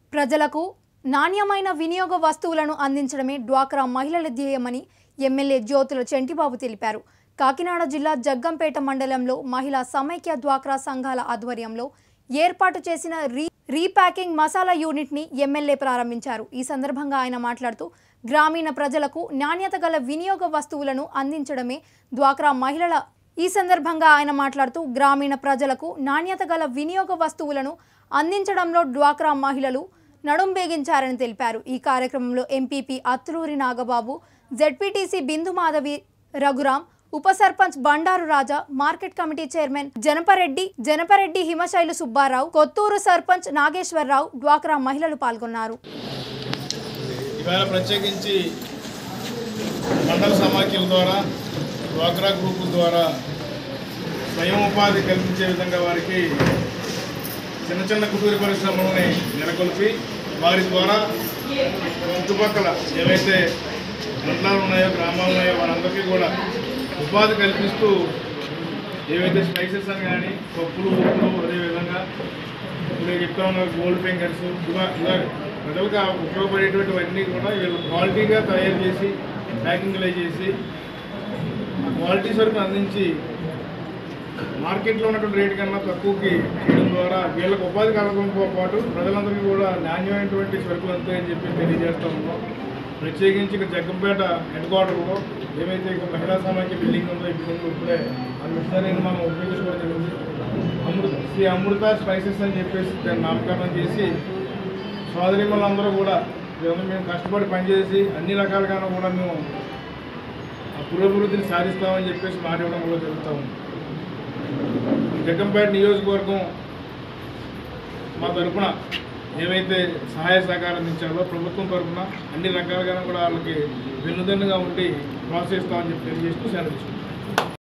ప్రజలకు నాణ్యమైన వినియోగ వస్తువులను అందించడమే డ్వాక్రా మహిళల ధ్యేయమని ఎమ్మెల్యే జ్యోతుల చెంటిబాబు తెలిపారు కాకినాడ జిల్లా జగ్గంపేట మండలంలో మహిళా సమైక్య డ్వాక్రా సంఘాల ఆధ్వర్యంలో ఏర్పాటు చేసిన రీ రీప్యాకింగ్ మసాలా యూనిట్ని ఎమ్మెల్యే ప్రారంభించారు ఈ సందర్భంగా ఆయన మాట్లాడుతూ గ్రామీణ ప్రజలకు నాణ్యత గల వినియోగ వస్తువులను అందించడమే డ్వాక్రా మహిళల ఈ సందర్భంగా ఆయన మాట్లాడుతూ గ్రామీణ ప్రజలకు నాణ్యత గల వినియోగ వస్తువులను అందించడంలో డ్వాక్రా మహిళలు నడుం బేగించారని తెలిపారు ఈ కార్యక్రమంలో ఎంపీపీ అత్లూరి నాగబాబు జెడ్పీటీసీ బిందు మాధవి రఘురాం ఉప sarpanch Bandaru Raja market committee chairman Janapareddy Janapareddy Himasailu Subbarao Kothuru sarpanch Nageswararao డ్వాక్రా మహిళలు పాల్గొన్నారు ఇవాళ ప్రత్యేకించి మండల సమాఖ్యల ద్వారా డ్వాక్రా గ్రూపుల ద్వారా స్వయం ఉపాధి కల్పించే విధంగా వారికి చిన్న చిన్న కుటీర పరిశ్రమలని నెలకొల్పి వారి ద్వారా చుట్టుపక్కల ఏవైతే మండలాలు ఉన్నాయో గ్రామాలు ఉన్నాయో వారందరికీ కూడా ఉపాధి కల్పిస్తూ ఏవైతే స్పైసెస్ అని కానీ పప్పులు ఉప్పులు అదేవిధంగా ఇప్పుడు చెప్తా ఉన్నారు గోల్డ్ ఫింగర్స్ ఇలా ఇలా ప్రజలకు ఉపయోగపడేటువంటివన్నీ కూడా వీళ్ళు క్వాలిటీగా తయారు చేసి ప్యాకింగ్లు చేసి ఆ క్వాలిటీ సరుకు అందించి మార్కెట్లో ఉన్నటువంటి రేటు కన్నా తక్కువకి చేయడం ద్వారా వీళ్ళకి ఉపాధి కలగడంతో పాటు ప్రజలందరికీ కూడా నాణ్యమైనటువంటి సరుకులు అంతాయని చెప్పి తెలియజేస్తా ఉన్నాం ప్రత్యేకించి ఇక్కడ జగ్గంపేట హెడ్ క్వార్టర్లో ఏవైతే ఇక మహిళా సమాఖ్య బిల్డింగ్ ఉందో ఈ బిల్డింగ్ ఇప్పుడే ఆ మిషనరీని మనం ఉపయోగించుకోవడం జరిగింది అమృత శ్రీ అమృత స్పైసెస్ అని చెప్పేసి దాన్ని నామకరణం చేసి సోదరిమలందరూ కూడా వీళ్ళందరూ మేము కష్టపడి పనిచేసి అన్ని రకాలుగాను కూడా మేము ఆ పురోభివృద్ధిని సాధిస్తామని చెప్పేసి మాట ఇవ్వడం కూడా జరుగుతూ ఉంది జగ్గంపేట నియోజకవర్గం మా తరపున ఏవైతే సహాయ సహకారం ఇచ్చారో ప్రభుత్వం తరపున అన్ని రకాలుగా కూడా వాళ్ళకి వెన్నుదన్నుగా ఉండి ప్రోత్సహిస్తామని చెప్పి తెలియజేస్తూ సెలవు తీసుకుంటాం